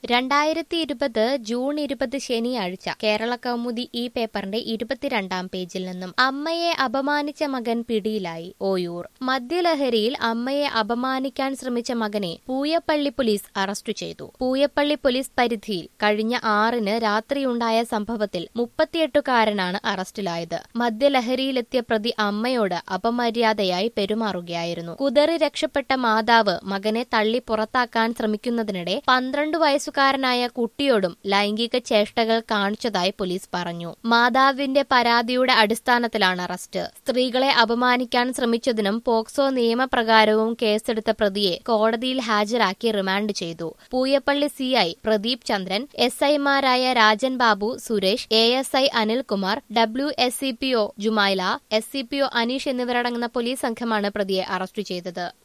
രണ്ടായിരത്തി ഇരുപത് ജൂൺ ഇരുപത് ശനിയാഴ്ച കേരള കൗമുദി ഈ പേപ്പറിന്റെ ഇരുപത്തിരണ്ടാം പേജിൽ നിന്നും അമ്മയെ അപമാനിച്ച മകൻ പിടിയിലായി ഓയൂർ മദ്യലഹരിയിൽ അമ്മയെ അപമാനിക്കാൻ ശ്രമിച്ച മകനെ പൂയപ്പള്ളി പോലീസ് അറസ്റ്റ് ചെയ്തു പൂയപ്പള്ളി പോലീസ് പരിധിയിൽ കഴിഞ്ഞ ആറിന് രാത്രിയുണ്ടായ സംഭവത്തിൽ മുപ്പത്തിയെട്ടുകാരനാണ് അറസ്റ്റിലായത് മദ്യലഹരിയിലെത്തിയ പ്രതി അമ്മയോട് അപമര്യാദയായി പെരുമാറുകയായിരുന്നു കുതറി രക്ഷപ്പെട്ട മാതാവ് മകനെ തള്ളി പുറത്താക്കാൻ ശ്രമിക്കുന്നതിനിടെ പന്ത്രണ്ട് വയസ്സുകാരനായ കുട്ടിയോടും ലൈംഗിക ചേഷ്ടകൾ കാണിച്ചതായി പോലീസ് പറഞ്ഞു മാതാവിന്റെ പരാതിയുടെ അടിസ്ഥാനത്തിലാണ് അറസ്റ്റ് സ്ത്രീകളെ അപമാനിക്കാൻ ശ്രമിച്ചതിനും പോക്സോ നിയമപ്രകാരവും കേസെടുത്ത പ്രതിയെ കോടതിയിൽ ഹാജരാക്കി റിമാൻഡ് ചെയ്തു പൂയപ്പള്ളി സിഐ പ്രദീപ് ചന്ദ്രൻ എസ് ഐമാരായ Rajan Babu Suresh A S I Anilkumar W S C P O Jumaila S C P O Aneesh എന്നിവരടങ്ങുന്ന പോലീസ് സംഘമാണ് പ്രതിയെ അറസ്റ്റ് ചെയ്തത്